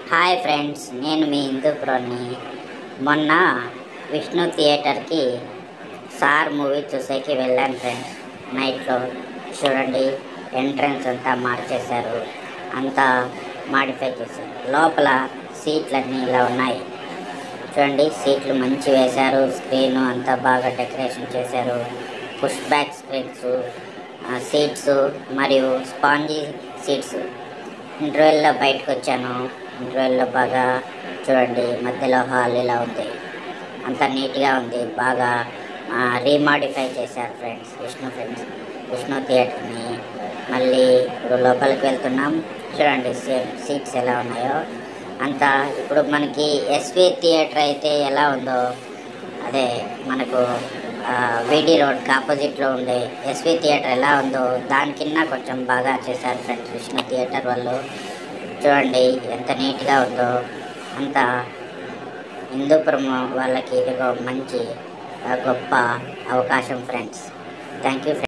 hi friends నేను మీ హిందూపురాన్ని మొన్న విష్ణు థియేటర్కి సార్ మూవీ చూసేకి వెళ్ళాను ఫ్రెండ్స్ నైట్లో చూడండి ఎంట్రన్స్ అంతా మార్చేశారు అంతా మాడిఫై చేశారు లోపల సీట్లన్నీ ఇలా ఉన్నాయి చూడండి సీట్లు మంచి వేశారు స్క్రీన్ అంతా బాగా డెకరేషన్ చేశారు పుష్ బ్యాక్ స్క్రీన్స్ సీట్స్ మరియు స్పాంజీ సీట్స్ ఇంటర్వెల్లో బయటకు వచ్చాను ఇంటర్వెల్లో బాగా చూడండి మధ్యలో హాల్ ఇలా ఉంది అంత నీట్గా ఉంది బాగా రీమాడిఫై చేశారు ఫ్రెండ్స్ విష్ణు ఫ్రెండ్స్ విష్ణు థియేటర్ని మళ్ళీ ఇప్పుడు లోపలికి వెళ్తున్నాం చూడండి సేమ్ సీట్స్ ఎలా ఉన్నాయో అంతా ఇప్పుడు మనకి ఎస్వి థియేటర్ అయితే ఎలా ఉందో అదే మనకు విడి రోడ్కి ఆపోజిట్లో ఉండే ఎస్వి థియేటర్ ఎలా ఉందో దాని కింద కొంచెం బాగా చేశారు ఫ్రెండ్స్ విష్ణు థియేటర్ వాళ్ళు చూడండి ఎంత నీట్గా ఉందో అంత హిందూపురం వాళ్ళకి ఇది ఒక మంచి ఆ, గొప్ప అవకాశం ఫ్రెండ్స్ థ్యాంక్ యూ